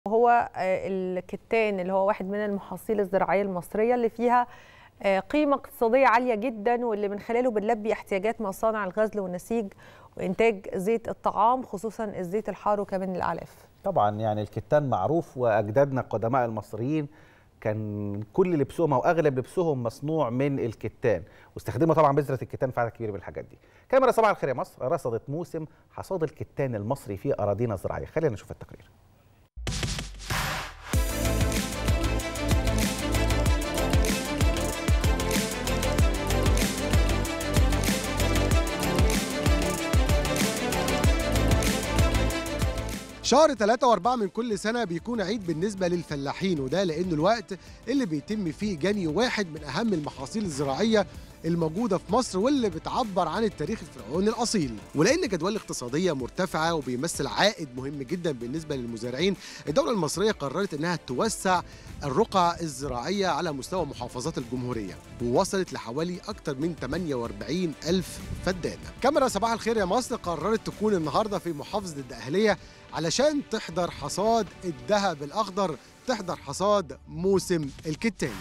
وهو الكتان اللي هو واحد من المحاصيل الزراعيه المصريه اللي فيها قيمه اقتصاديه عاليه جدا واللي من خلاله بنلبي احتياجات مصانع الغزل والنسيج وانتاج زيت الطعام خصوصا الزيت الحار وكمان الاعلاف. طبعا يعني الكتان معروف واجدادنا القدماء المصريين كان كل لبسهم او اغلب لبسهم مصنوع من الكتان واستخدموا طبعا بذره الكتان في عدد كبير من الحاجات دي. كاميرا صباح الخير يا مصر رصدت موسم حصاد الكتان المصري في اراضينا الزراعيه، خلينا نشوف التقرير. شهر 3 و4 من كل سنة بيكون عيد بالنسبة للفلاحين وده لأنه الوقت اللي بيتم فيه جني واحد من أهم المحاصيل الزراعية الموجودة في مصر واللي بتعبر عن التاريخ الفرعوني الأصيل ولأن جدول الاقتصادية مرتفعة وبيمثل عائد مهم جدا بالنسبة للمزارعين الدولة المصرية قررت أنها توسع الرقعة الزراعية على مستوى محافظات الجمهورية ووصلت لحوالي أكثر من 48 ألف فدان كاميرا صباح الخير يا مصر قررت تكون النهاردة في محافظة الدقهلية علشان تحضر حصاد الذهب الأخضر تحضر حصاد موسم الكتان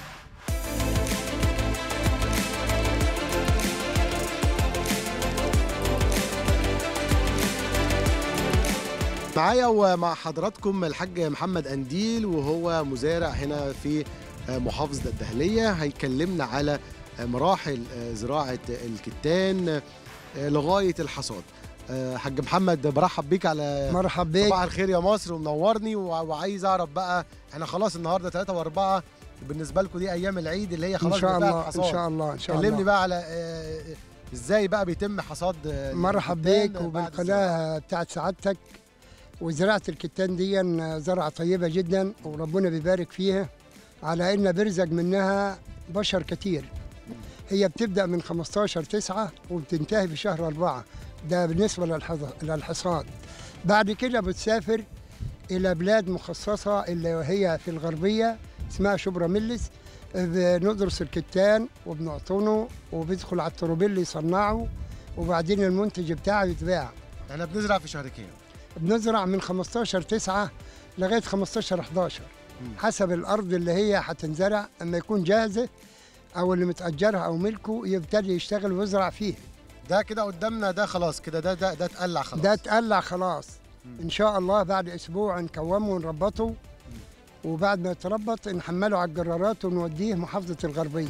معايا ومع حضراتكم الحاج محمد أنديل وهو مزارع هنا في محافظة الدهلية هيكلمنا على مراحل زراعة الكتان لغاية الحصاد حاج محمد برحب بيك على مرحب بيك صباح الخير يا مصر ومنورني وعايز اعرف بقى احنا خلاص النهارده 3 و4 وبالنسبه لكم دي ايام العيد اللي هي خلاص ان شاء الله الحصاد. ان شاء الله ان شاء الله كلمني بقى على آه، ازاي بقى بيتم حصاد مرحب الكتان بيك بعد وبالقناه بتاعت سعادتك وزراعه الكتان دي زرعه طيبه جدا وربنا بيبارك فيها على ان بيرزق منها بشر كتير هي بتبدا من 15 9 وبتنتهي بشهر 4 ده بالنسبه للحظ- للحصاد بعد كده بتسافر الى بلاد مخصصه اللي هي في الغربيه اسمها شبرا ميلس بندرس الكتان وبنعطونه وبيدخل على التروبيل يصنعه وبعدين المنتج بتاعه يتباع احنا بنزرع في شهر كام بنزرع من 15 9 لغايه 15 11 حسب الارض اللي هي هتنزرع اما يكون جاهزه او اللي متاجرها او ملكه يبتدي يشتغل ويزرع فيه ده كده قدامنا ده خلاص كده ده ده ده اتقلع خلاص ده اتقلع خلاص ان شاء الله بعد اسبوع نكومه ونربطه وبعد ما يتربط نحمله على الجرارات ونوديه محافظه الغربيه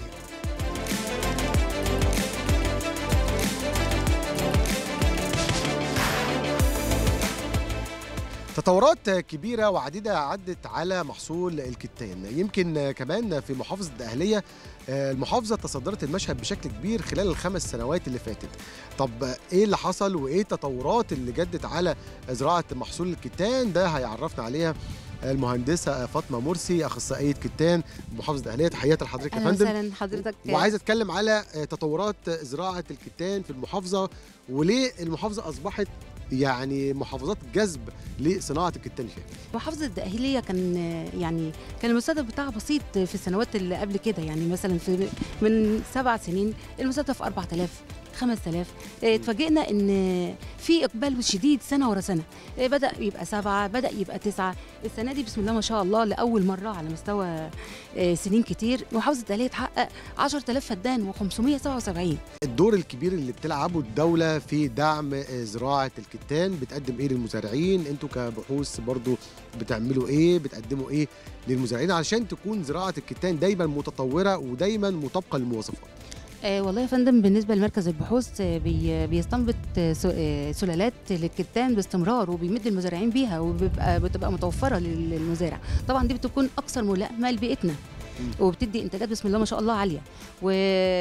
تطورات كبيرة وعديدة عدت على محصول الكتان يمكن كمان في محافظة الدقهلية آه، المحافظة تصدرت المشهد بشكل كبير خلال الخمس سنوات اللي فاتت طب ايه اللي حصل وايه التطورات اللي جدت على زراعة محصول الكتان ده هيعرفنا عليها المهندسة فاطمة مرسي أخصائية كتان بمحافظة الدقهلية تحياتي لحضرتك يا اهلا فندم وسهلا حضرتك وعايز اتكلم على تطورات زراعه الكتان في المحافظه وليه المحافظه اصبحت يعني محافظات جذب لصناعه الكتان فيها محافظه الدقهليه كان يعني كان المستهدف بتاعها بسيط في السنوات اللي قبل كده يعني مثلا في من سبع سنين المستهدف 4000 5000 اه، اتفاجئنا ان في اقبال شديد سنه ورا سنه اه، بدا يبقى سبعه بدا يبقى تسعه السنه دي بسم الله ما شاء الله لاول مره على مستوى اه، سنين كتير محافظه الدقهليه تحقق 10000 فدان و577 الدور الكبير اللي بتلعبه الدوله في دعم زراعه الكتان بتقدم ايه للمزارعين انتوا كبحوث برضو بتعملوا ايه بتقدموا ايه للمزارعين علشان تكون زراعه الكتان دايما متطوره ودايما مطابقه للمواصفات آه والله يا فندم بالنسبه لمركز البحوث آه، بي بيستنبط آه، س- آه، سلالات للكتان باستمرار وبيمد المزارعين بيها وبيبقى بتبقى متوفره لل- للمزارع طبعا دي بتكون اكثر ملائمه لبيئتنا وبتدي انتاجات بسم الله ما شاء الله عاليه و...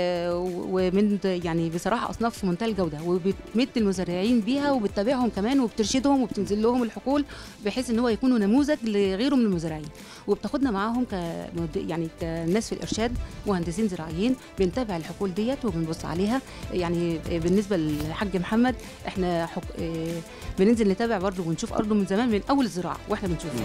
ومن يعني بصراحه اصناف في منتهى الجوده وبتمد المزارعين بيها وبتتابعهم كمان وبترشدهم وبتنزل لهم الحقول بحيث ان هو يكونوا نموذج لغيره من المزارعين وبتاخدنا معاهم ك يعني كناس في الارشاد مهندسين زراعيين بنتابع الحقول ديت وبنبص عليها يعني بالنسبه للحاج محمد احنا حق... آه، بننزل نتابع برضه ونشوف ارضه من زمان من اول الزراعه واحنا بنشوفه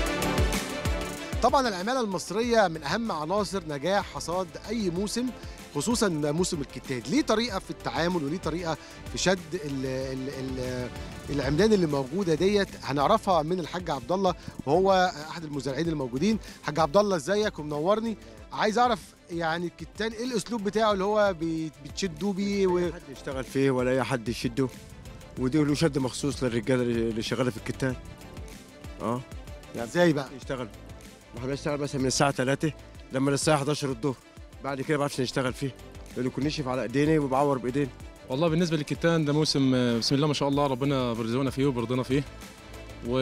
طبعا العماله المصريه من اهم عناصر نجاح حصاد اي موسم خصوصا موسم الكتان ليه طريقه في التعامل وليه طريقه في شد ال ال ال العمدان اللي موجوده ديت هنعرفها من الحاج عبد الله وهو احد المزارعين الموجودين حاج عبد الله ازيك ومنورني عايز اعرف يعني الكتان ايه الاسلوب بتاعه اللي هو بي- بتشدوا بيه و... حد يشتغل فيه ولا اي حد يشده ودي له شد مخصوص للرجاله اللي شغاله في الكتان اه ازاي بقى يشتغل احنا بنشتغل مثلا من الساعه 3 لما للساعه 11 الظهر بعد كده ما بعرفش نشتغل فيه لانه يكون نشف على ايدينا وبعور بايدينا والله بالنسبه للكتان ده موسم آه، بسم الله ما شاء الله ربنا بيرزقنا فيه وبيرضينا فيه و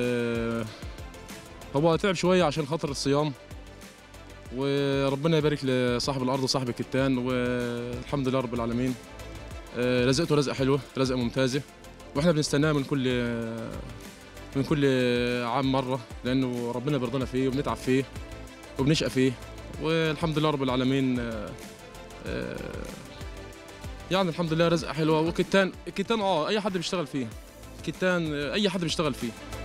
هو تعب شويه عشان خاطر الصيام وربنا يبارك لصاحب الارض وصاحب الكتان والحمد لله رب العالمين آه، رزقته رزقه حلوه رزقه ممتازه واحنا بنستناه من كل من كل عام مره لانه ربنا بيرضينا فيه وبنتعب فيه وبنشقى فيه والحمد لله رب العالمين آه، آه، يعني الحمد لله رزقه حلوه وكتان الكتان اه اي حد بيشتغل فيه كتان آه، اي حد بيشتغل فيه